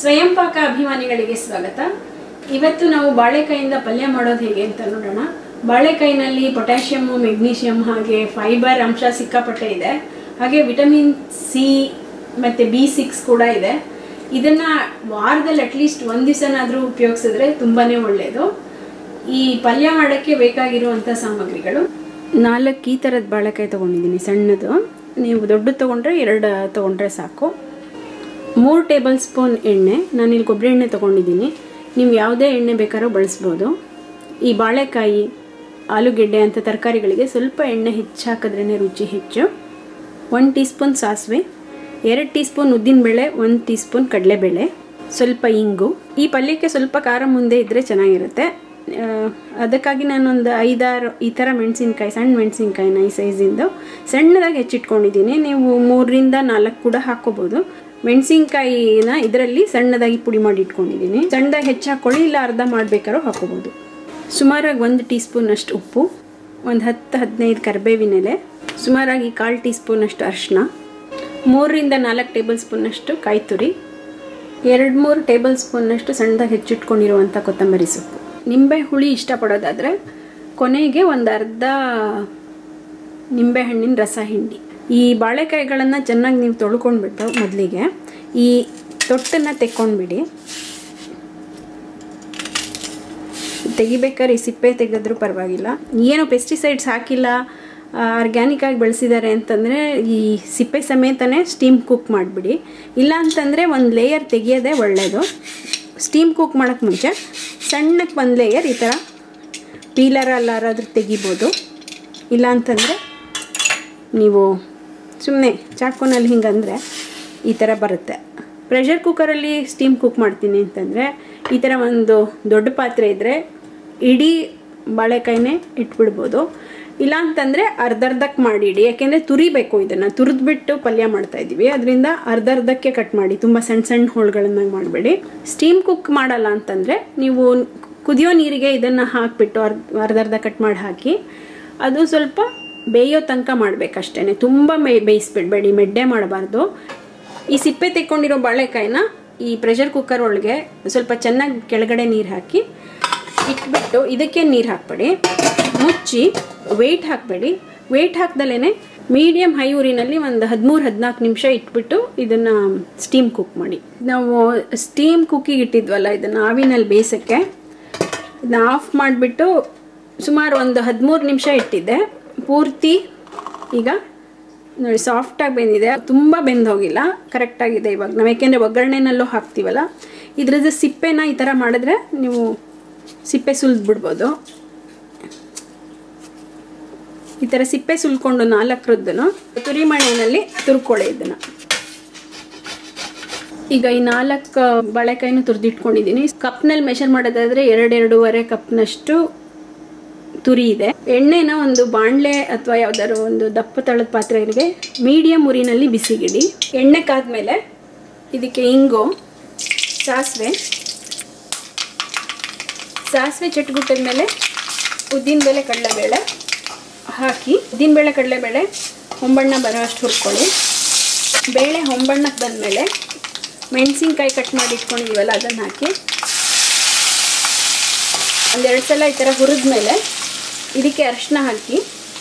ಸ್ವಯಂ ಪಾಕ ಅಭಿಮಾನಿಗಳಿಗೆ ಸ್ವಾಗತ ಇವತ್ತು ನಾವು ಬಾಳೆಕಾಯಿಂದ ಪಲ್ಯ ಮಾಡೋದು ಹೇಗೆ ಅಂತ ನೋಡೋಣ ಬಾಳೆಕಾಯಿನಲ್ಲಿ ಪೊಟ್ಯಾಷಿಯಮ್ ಮೆಗ್ನೀಷಿಯಂ ಹಾಗೆ ಫೈಬರ್ ಅಂಶ ಸಿಕ್ಕಾಪಟ್ಟೆ ಇದೆ ಹಾಗೆ ವಿಟಮಿನ್ ಸಿ ಮತ್ತು ಬಿ ಸಿಕ್ಸ್ ಕೂಡ ಇದೆ ಇದನ್ನ ವಾರದಲ್ಲಿ ಅಟ್ಲೀಸ್ಟ್ ಒಂದು ದಿವಸನಾದರೂ ಉಪಯೋಗಿಸಿದ್ರೆ ತುಂಬಾ ಒಳ್ಳೆಯದು ಈ ಪಲ್ಯ ಮಾಡೋಕ್ಕೆ ಬೇಕಾಗಿರುವಂಥ ಸಾಮಗ್ರಿಗಳು ನಾಲ್ಕು ಈ ಥರದ ಬಾಳೆಕಾಯಿ ತೊಗೊಂಡಿದ್ದೀನಿ ಸಣ್ಣದು ನೀವು ದೊಡ್ಡದು ತೊಗೊಂಡ್ರೆ ಎರಡು ತೊಗೊಂಡ್ರೆ ಸಾಕು ಮೂರು ಟೇಬಲ್ ಸ್ಪೂನ್ ಎಣ್ಣೆ ನಾನಿಲ್ಲಿ ಕೊಬ್ಬರಿ ಎಣ್ಣೆ ತೊಗೊಂಡಿದ್ದೀನಿ ನೀವು ಯಾವುದೇ ಎಣ್ಣೆ ಬೇಕಾದ್ರೂ ಬಳಸ್ಬೋದು ಈ ಬಾಳೆಕಾಯಿ ಆಲೂಗೆಡ್ಡೆ ಅಂಥ ತರಕಾರಿಗಳಿಗೆ ಸ್ವಲ್ಪ ಎಣ್ಣೆ ಹೆಚ್ಚು ಹಾಕಿದ್ರೇ ರುಚಿ ಹೆಚ್ಚು ಒನ್ ಟೀ ಸ್ಪೂನ್ ಸಾಸಿವೆ ಎರಡು ಟೀ ಸ್ಪೂನ್ ಉದ್ದಿನಬೇಳೆ ಒಂದು ಟೀ ಸ್ಪೂನ್ ಕಡಲೆಬೇಳೆ ಸ್ವಲ್ಪ ಇಂಗು ಈ ಪಲ್ಯಕ್ಕೆ ಸ್ವಲ್ಪ ಖಾರ ಮುಂದೆ ಇದ್ದರೆ ಚೆನ್ನಾಗಿರುತ್ತೆ ಆ, ಅದಕ್ಕಾಗಿ ನಾನೊಂದು ಐದಾರು ಈ ಥರ ಮೆಣಸಿನ್ಕಾಯಿ ಸಣ್ಣ ಮೆಣಸಿನ್ಕಾಯಿನ ಈ ಸೈಜಿಂದು ಸಣ್ಣದಾಗಿ ಹೆಚ್ಚಿಟ್ಕೊಂಡಿದ್ದೀನಿ ನೀವು ಮೂರರಿಂದ ನಾಲ್ಕು ಕೂಡ ಹಾಕ್ಕೋಬೋದು ಮೆಣಸಿನ್ಕಾಯಿನ ಇದರಲ್ಲಿ ಸಣ್ಣದಾಗಿ ಪುಡಿ ಮಾಡಿ ಇಟ್ಕೊಂಡಿದ್ದೀನಿ ಸಣ್ಣದಾಗಿ ಹೆಚ್ಚು ಹಾಕ್ಕೊಳ್ಳಿ ಇಲ್ಲ ಅರ್ಧ ಮಾಡಬೇಕಾದ್ರೂ ಹಾಕ್ಕೋಬೋದು ಸುಮಾರಾಗಿ ಒಂದು ಟೀ ಸ್ಪೂನಷ್ಟು ಉಪ್ಪು ಒಂದು ಹತ್ತು ಹದಿನೈದು ಕರಿಬೇವಿನ ಎಲೆ ಸುಮಾರಾಗಿ ಕಾಲು ಟೀ ಸ್ಪೂನಷ್ಟು ಅರಿಶಿನ ಮೂರರಿಂದ ನಾಲ್ಕು ಟೇಬಲ್ ಸ್ಪೂನಷ್ಟು ಕಾಯಿ ತುರಿ ಎರಡು ಮೂರು ಟೇಬಲ್ ಸ್ಪೂನ್ನಷ್ಟು ಸಣ್ಣದಾಗಿ ಹೆಚ್ಚಿಟ್ಕೊಂಡಿರುವಂಥ ಕೊತ್ತಂಬರಿ ಸೊಪ್ಪು ನಿಂಬೆ ಹುಳಿ ಇಷ್ಟಪಡೋದಾದರೆ ಕೊನೆಗೆ ಒಂದು ಅರ್ಧ ನಿಂಬೆಹಣ್ಣಿನ ರಸ ಹಿಂಡಿ ಈ ಬಾಳೆಕಾಯಿಗಳನ್ನು ಚೆನ್ನಾಗಿ ನೀವು ತೊಳ್ಕೊಂಡ್ಬಿಟ್ಟು ಮೊದಲಿಗೆ ಈ ತೊಟ್ಟನ್ನು ತೆಕ್ಕೊಂಡ್ಬಿಡಿ ತೆಗಿಬೇಕಾದ್ರೆ ಈ ಸಿಪ್ಪೆ ತೆಗೆದ್ರೂ ಪರವಾಗಿಲ್ಲ ಏನು ಪೆಸ್ಟಿಸೈಡ್ಸ್ ಹಾಕಿಲ್ಲ ಆರ್ಗ್ಯಾನಿಕ್ ಆಗಿ ಬೆಳೆಸಿದ್ದಾರೆ ಅಂತಂದರೆ ಈ ಸಿಪ್ಪೆ ಸಮೇತನೇ ಸ್ಟೀಮ್ ಕುಕ್ ಮಾಡಿಬಿಡಿ ಇಲ್ಲ ಅಂತಂದರೆ ಒಂದು ಲೇಯರ್ ತೆಗಿಯೋದೇ ಒಳ್ಳೆಯದು ಸ್ಟೀಮ್ ಕುಕ್ ಮಾಡೋಕ್ಕೆ ಮುಂಚೆ ಸಣ್ಣಕ್ಕೆ ಒಂದು ಲೇಯರ್ ಈ ಥರ ಪೀಲರಲ್ಲಾರಾದ್ರೂ ತೆಗಿಬೋದು ಇಲ್ಲ ಅಂತಂದರೆ ನೀವು ಸುಮ್ಮನೆ ಚಾಕುನಲ್ಲಿ ಹಿಂಗಂದರೆ ಈ ಥರ ಬರುತ್ತೆ ಪ್ರೆಷರ್ ಕುಕ್ಕರಲ್ಲಿ ಸ್ಟೀಮ್ ಕುಕ್ ಮಾಡ್ತೀನಿ ಅಂತಂದರೆ ಈ ಥರ ಒಂದು ದೊಡ್ಡ ಪಾತ್ರೆ ಇದ್ದರೆ ಇಡೀ ಬಾಳೆಕಾಯಿನೇ ಇಟ್ಬಿಡ್ಬೋದು ಇಲ್ಲ ಅಂತಂದರೆ ಅರ್ಧರ್ಧಕ್ಕೆ ಮಾಡಿಡಿ ಯಾಕೆಂದರೆ ತುರಿಬೇಕು ಇದನ್ನು ತುರಿದ್ಬಿಟ್ಟು ಪಲ್ಯ ಮಾಡ್ತಾ ಇದ್ದೀವಿ ಅದರಿಂದ ಅರ್ಧರ್ಧಕ್ಕೆ ಕಟ್ ಮಾಡಿ ತುಂಬ ಸಣ್ಣ ಸಣ್ಣ ಹೋಳುಗಳನ್ನಾಗಿ ಮಾಡಬೇಡಿ ಸ್ಟೀಮ್ ಕುಕ್ ಮಾಡಲ್ಲ ಅಂತಂದರೆ ನೀವು ಕುದಿಯೋ ನೀರಿಗೆ ಇದನ್ನು ಹಾಕಿಬಿಟ್ಟು ಅರ್ಧ ಅರ್ಧರ್ಧ ಕಟ್ ಮಾಡಿ ಹಾಕಿ ಅದು ಸ್ವಲ್ಪ ಬೇಯೋ ತನಕ ಮಾಡಬೇಕಷ್ಟೇ ತುಂಬ ಮೇ ಬೇಯಿಸ್ಬಿಡ್ಬೇಡಿ ಮೆಡ್ಡೆ ಮಾಡಬಾರ್ದು ಈ ಸಿಪ್ಪೆ ತೆಕ್ಕೊಂಡಿರೋ ಬಾಳೆಕಾಯಿನ ಈ ಪ್ರೆಷರ್ ಕುಕ್ಕರ್ ಒಳಗೆ ಸ್ವಲ್ಪ ಚೆನ್ನಾಗಿ ಕೆಳಗಡೆ ನೀರು ಹಾಕಿ ಇಟ್ಬಿಟ್ಟು ಇದಕ್ಕೆ ನೀರು ಹಾಕ್ಬೇಡಿ ಮುಚ್ಚಿ ವೆಯ್ಟ್ ಹಾಕಬೇಡಿ ವೆಯ್ಟ್ ಹಾಕ್ದಲೇ ಮೀಡಿಯಮ್ ಹೈ ಊರಿನಲ್ಲಿ ಒಂದು ಹದಿಮೂರು ಹದಿನಾಲ್ಕು ನಿಮಿಷ ಇಟ್ಬಿಟ್ಟು ಇದನ್ನು ಸ್ಟೀಮ್ ಕುಕ್ ಮಾಡಿ ನಾವು ಸ್ಟೀಮ್ ಕುಕ್ಕಿಗೆ ಇಟ್ಟಿದ್ವಲ್ಲ ಇದನ್ನು ಆವಿನಲ್ಲಿ ಬೇಯಿಸೋಕ್ಕೆ ಇದನ್ನ ಆಫ್ ಮಾಡಿಬಿಟ್ಟು ಸುಮಾರು ಒಂದು ಹದಿಮೂರು ನಿಮಿಷ ಇಟ್ಟಿದ್ದೆ ಪೂರ್ತಿ ಈಗ ನೋಡಿ ಸಾಫ್ಟಾಗಿ ಬೆಂದಿದೆ ತುಂಬ ಬೆಂದು ಹೋಗಿಲ್ಲ ಕರೆಕ್ಟಾಗಿದೆ ಇವಾಗ ನಾವು ಯಾಕೆಂದರೆ ಒಗ್ಗರಣೆನಲ್ಲೂ ಹಾಕ್ತೀವಲ್ಲ ಇದ್ರದ್ದು ಸಿಪ್ಪೆನ ಈ ಥರ ಮಾಡಿದ್ರೆ ನೀವು ಸಿಪ್ಪೆ ಸುಲಿದು ಬಿಡ್ಬೋದು ಈ ಥರ ಸಿಪ್ಪೆ ಸುಲ್ಕೊಂಡು ನಾಲ್ಕರದ್ದನ್ನು ತುರಿಮಣೆಯಲ್ಲಿ ತುರ್ಕೊಳ್ಳಿ ಇದನ್ನು ಈಗ ಈ ನಾಲ್ಕು ಬಾಳೆಕಾಯಿನೂ ತುರಿದಿಟ್ಕೊಂಡಿದ್ದೀನಿ ಕಪ್ನಲ್ಲಿ ಮೆಷರ್ ಮಾಡೋದಾದರೆ ಎರಡೆರಡೂವರೆ ಕಪ್ನಷ್ಟು ತುರಿ ಇದೆ ಎಣ್ಣೆನ ಒಂದು ಬಾಣಲೆ ಅಥವಾ ಯಾವ್ದಾದ್ರು ಒಂದು ದಪ್ಪ ತಳದ ಪಾತ್ರೆಗೆ ಮೀಡಿಯಂ ಉರಿನಲ್ಲಿ ಬಿಸಿಗಿಡಿ ಎಣ್ಣೆ ಕಾದ್ಮೇಲೆ ಇದಕ್ಕೆ ಇಂಗು ಸಾಸಿವೆ ಸಾಸಿವೆ ಚಟ್ಗುಟ್ಟದ ಮೇಲೆ ಉದ್ದಿನಬೇಳೆ ಕಡಲೆಬೇಳೆ ಹಾಕಿ ಉದ್ದಿನಬೇಳೆ ಕಡಲೆಬೇಳೆ ಹೊಂಬಣ್ಣ ಬರೋ ಅಷ್ಟು ಹುರ್ಕೊಳ್ಳಿ ಬೇಳೆ ಹೊಂಬಣ್ಣಕ್ಕೆ ಬಂದಮೇಲೆ ಮೆಣಸಿನ್ಕಾಯಿ ಕಟ್ ಮಾಡಿ ಇಟ್ಕೊಂಡಿದ್ದೀವಲ್ಲ ಅದನ್ನು ಹಾಕಿ ಒಂದೆರಡು ಸಲ ಈ ಥರ ಹುರಿದ್ಮೇಲೆ ಇದಕ್ಕೆ ಅರಿಶಿನ ಹಾಕಿ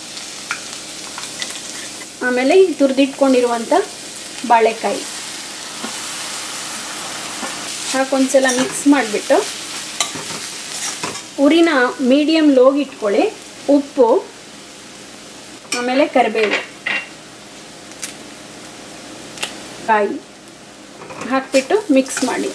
ಆಮೇಲೆ ಈಗ ತುರಿದಿಟ್ಕೊಂಡಿರುವಂಥ ಬಾಳೆಕಾಯಿ ಹಾಕೊಂದ್ಸಲ ಮಿಕ್ಸ್ ಮಾಡಿಬಿಟ್ಟು ಉರಿನ ಮೀಡಿಯಮ್ ಲೋಗಿ ಇಟ್ಕೊಳ್ಳಿ ಉಪ್ಪು ಆಮೇಲೆ ಕರಿಬೇವು ಕಾಯಿ ಹಾಕ್ಬಿಟ್ಟು ಮಿಕ್ಸ್ ಮಾಡಿ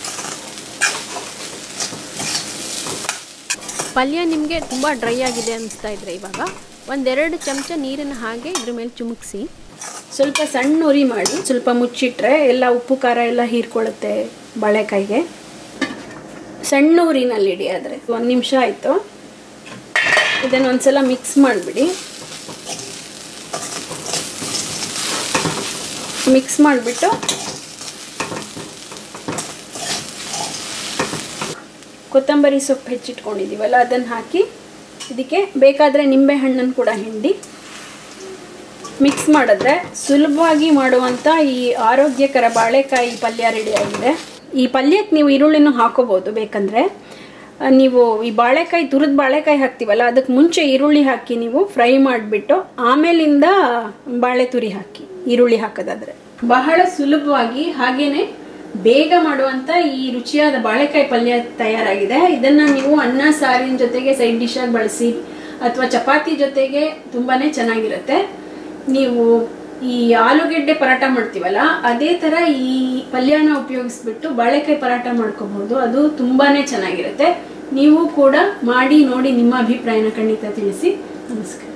ಪಲ್ಯ ನಿಮಗೆ ತುಂಬ ಡ್ರೈ ಆಗಿದೆ ಅನಿಸ್ತಾ ಇದ್ರೆ ಇವಾಗ ಒಂದೆರಡು ಚಮಚ ನೀರನ್ನು ಹಾಗೆ ಇದ್ರ ಮೇಲೆ ಚುಮುಕ್ಸಿ ಸ್ವಲ್ಪ ಸಣ್ಣ ಉರಿ ಮಾಡಿ ಸ್ವಲ್ಪ ಮುಚ್ಚಿಟ್ರೆ ಎಲ್ಲ ಉಪ್ಪು ಖಾರ ಎಲ್ಲ ಹೀರ್ಕೊಳ್ಳುತ್ತೆ ಬಾಳೆಕಾಯಿಗೆ ಸಣ್ಣ ಉರಿನಲ್ಲಿಡಿ ಆದರೆ ಒಂದು ನಿಮಿಷ ಆಯಿತು ಇದನ್ನು ಒಂದ್ಸಲ ಮಿಕ್ಸ್ ಮಾಡಿಬಿಡಿ ಮಿಕ್ಸ್ ಮಾಡಿಬಿಟ್ಟು ಕೊತ್ತಂಬರಿ ಸೊಪ್ಪು ಹೆಚ್ಚಿಟ್ಕೊಂಡಿದ್ದೀವಲ್ಲ ಅದನ್ನು ಹಾಕಿ ಇದಕ್ಕೆ ಬೇಕಾದರೆ ನಿಂಬೆ ಹಣ್ಣನ್ನು ಕೂಡ ಹಿಂಡಿ ಮಿಕ್ಸ್ ಮಾಡಿದ್ರೆ ಸುಲಭವಾಗಿ ಮಾಡುವಂಥ ಈ ಆರೋಗ್ಯಕರ ಬಾಳೆಕಾಯಿ ಪಲ್ಯ ರೆಡಿ ಆಗಿದೆ ಈ ಪಲ್ಯಕ್ಕೆ ನೀವು ಈರುಳ್ಳಿನೂ ಹಾಕೋಬೋದು ಬೇಕಂದರೆ ಆ, ನೀವು ಈ ಬಾಳೆಕಾಯಿ ತುರಿದ ಬಾಳೆಕಾಯಿ ಹಾಕ್ತೀವಲ್ಲ ಅದಕ್ಕೆ ಮುಂಚೆ ಈರುಳ್ಳಿ ಹಾಕಿ ನೀವು ಫ್ರೈ ಮಾಡಿಬಿಟ್ಟು ಆಮೇಲಿಂದ ಬಾಳೆ ತುರಿ ಹಾಕಿ ಈರುಳ್ಳಿ ಹಾಕೋದಾದ್ರೆ ಬಹಳ ಸುಲಭವಾಗಿ ಹಾಗೇನೆ ಬೇಗ ಮಾಡುವಂತ ಈ ರುಚಿಯಾದ ಬಾಳೆಕಾಯಿ ಪಲ್ಯ ತಯಾರಾಗಿದೆ ಇದನ್ನ ನೀವು ಅನ್ನ ಸಾರಿನ ಜೊತೆಗೆ ಸೈಡ್ ಡಿಶ್ ಆಗಿ ಬಳಸಿ ಅಥವಾ ಚಪಾತಿ ಜೊತೆಗೆ ತುಂಬಾನೇ ಚೆನ್ನಾಗಿರುತ್ತೆ ನೀವು ಈ ಆಲೂಗೆಡ್ಡೆ ಪರಾಟ ಮಾಡ್ತೀವಲ್ಲ ಅದೇ ತರ ಈ ಪಲ್ಯನ ಉಪಯೋಗಿಸ್ಬಿಟ್ಟು ಬಾಳೆಕಾಯಿ ಪರಾಟ ಮಾಡ್ಕೋಬಹುದು ಅದು ತುಂಬಾನೇ ಚೆನ್ನಾಗಿರುತ್ತೆ ನೀವು ಕೂಡ ಮಾಡಿ ನೋಡಿ ನಿಮ್ಮ ಅಭಿಪ್ರಾಯನ ಖಂಡಿತ ತಿಳಿಸಿ ನಮಸ್ಕಾರ